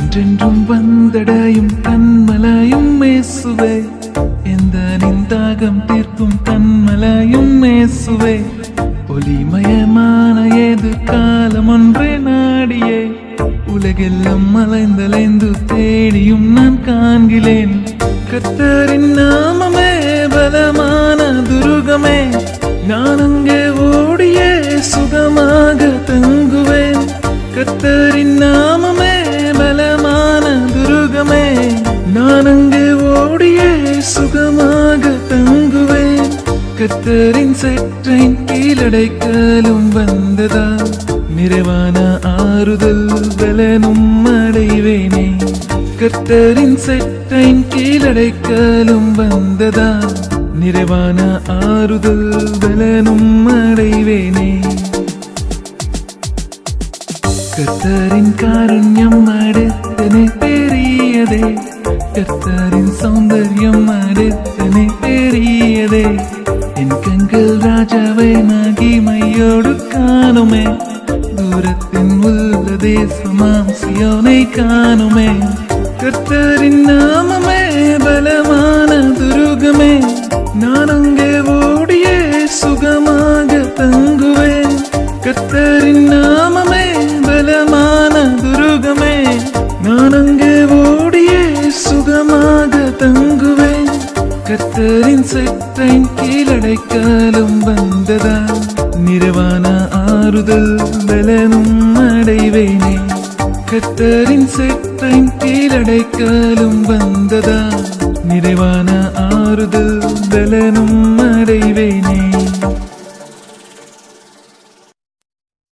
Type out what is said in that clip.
என்றென்றும் வந்தடையும் கண்மலையும் மேசுவே எந்த நிந்தாகம் தீர்க்கும் கண்மலையும் மேசுவே ஒளிமயமான ஏது காலம் ஒன்றே நாடியே உலகெல்லாம் மலைந்தலைந்து தேடியும் நான் காண்கிறேன் கத்தரின் நாமமே பலமான துருகமே நான் அங்கே ஓடியே சுகமாக தங்குவேன் கத்தரின் நாமமே பலமான துருகமே நான் அங்கே ஓடியே சுகமாக தங்குவேன் கத்தரின் சற்றின் கீழடைக்கலும் வந்ததா நிறைவான ஆறுதல் பலனும் அடைவேனே கர்த்தரின் சற்றின் கீழடைக்கலும் வந்ததா நிறைவான ஆறுதல் பலனும் அடைவேனே கர்த்தரின் காருண்யம் அடுத்தனே பெரியதே கர்த்தரின் சௌந்தர்யம் அடுத்தனே பெரியதே என் கண்கள் ராஜாவை மகிமையோடு காணுமே தூரத்தின் உள்ள தேசமாம் சியோனை காணுமே கர்த்தரின் நாமமே பலமான துருகமே நான் அங்கே ஓடியே சுகமாக தங்குவேன் கர்த்தரின் நாமமே பலமான துருகமே நான் அங்கே ஓடியே சுகமாக தங்குவேன் கர்த்தரின் சற்றின் கீழடைக்காலும் வந்ததா நிறைவான ஆறுதல் பலனும் அடைவேனே கர்த்தரின் சற்றின் கீழடைக்காலும் வந்ததா நிறைவான ஆறுதல் பலனும் அடைவே